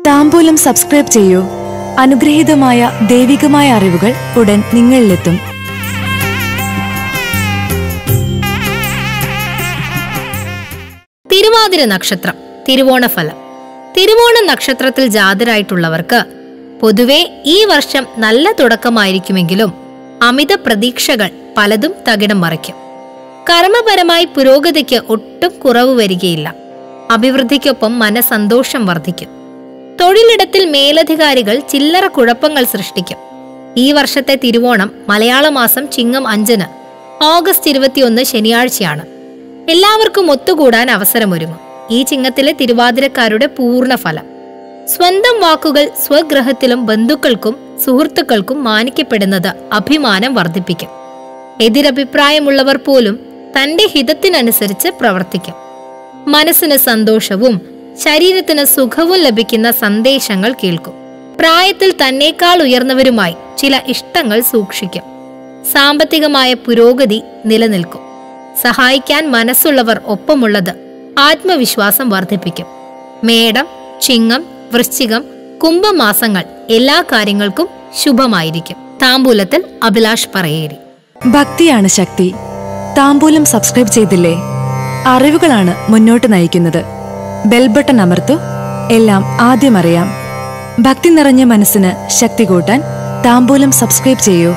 താമ്പൂലം subscribe ചെയ്യൂ അനുഗ്രഹീതമായ ദൈവികമായ അറിവുകൾ ഉടൻ നിങ്ങളിലെത്തും തിരുവാതിര നക്ഷത്രം തിരുവോണഫലം തിരുവോണ നക്ഷത്രത്തിൽ ജാതരായിട്ടുള്ളവർക്ക് പൊതുവെ ഈ വർഷം നല്ല തുടക്കമായിരിക്കുമെങ്കിലും അമിത പ്രതീക്ഷകൾ പലതും തകിടം മറിക്കും കർമ്മപരമായി പുരോഗതിക്ക് ഒട്ടും കുറവ് വരികയില്ല അഭിവൃദ്ധിക്കൊപ്പം മനസന്തോഷം വർദ്ധിക്കും തൊഴിലിടത്തിൽ മേലധികാരികൾ ചില്ലറ കുഴപ്പങ്ങൾ സൃഷ്ടിക്കും ഈ വർഷത്തെ തിരുവോണം മലയാള മാസം ചിങ്ങം അഞ്ചിന് ഓഗസ്റ്റ് ഇരുപത്തിയൊന്ന് ശനിയാഴ്ചയാണ് എല്ലാവർക്കും ഒത്തുകൂടാൻ അവസരമൊരുങ്ങും ഈ ചിങ്ങത്തിലെ തിരുവാതിരക്കാരുടെ പൂർണ്ണ ഫലം സ്വന്തം വാക്കുകൾ സ്വഗ്രഹത്തിലും ബന്ധുക്കൾക്കും സുഹൃത്തുക്കൾക്കും മാനിക്കപ്പെടുന്നത് അഭിമാനം വർദ്ധിപ്പിക്കും എതിരഭിപ്രായമുള്ളവർ പോലും തന്റെ ഹിതത്തിനനുസരിച്ച് പ്രവർത്തിക്കും മനസ്സിന് സന്തോഷവും ശരീരത്തിന് സുഖവും ലഭിക്കുന്ന സന്ദേശങ്ങൾ കേൾക്കും പ്രായത്തിൽ തന്നേക്കാൾ ഉയർന്നവരുമായി ചില ഇഷ്ടങ്ങൾ സൂക്ഷിക്കും സാമ്പത്തികമായ പുരോഗതി നിലനിൽക്കും സഹായിക്കാൻ മനസ്സുള്ളവർ ഒപ്പമുള്ളത് ആത്മവിശ്വാസം വർദ്ധിപ്പിക്കും മേടം ചിങ്ങം വൃശ്ചികം കുംഭമാസങ്ങൾ എല്ലാ കാര്യങ്ങൾക്കും ശുഭമായിരിക്കും താമ്പൂലത്തിൽ അഭിലാഷ് പറയേരി ഭക്തിയാണ് ശക്തി താമ്പൂലം സബ്സ്ക്രൈബ് ചെയ്തില്ലേ അറിവുകളാണ് മുന്നോട്ട് നയിക്കുന്നത് ബെൽബട്ടൺ അമർത്തു എല്ലാം ആദ്യം അറിയാം ഭക്തി നിറഞ്ഞ മനസ്സിന് ശക്തി കൂട്ടാൻ താമ്പൂലം സബ്സ്ക്രൈബ് ചെയ്യൂ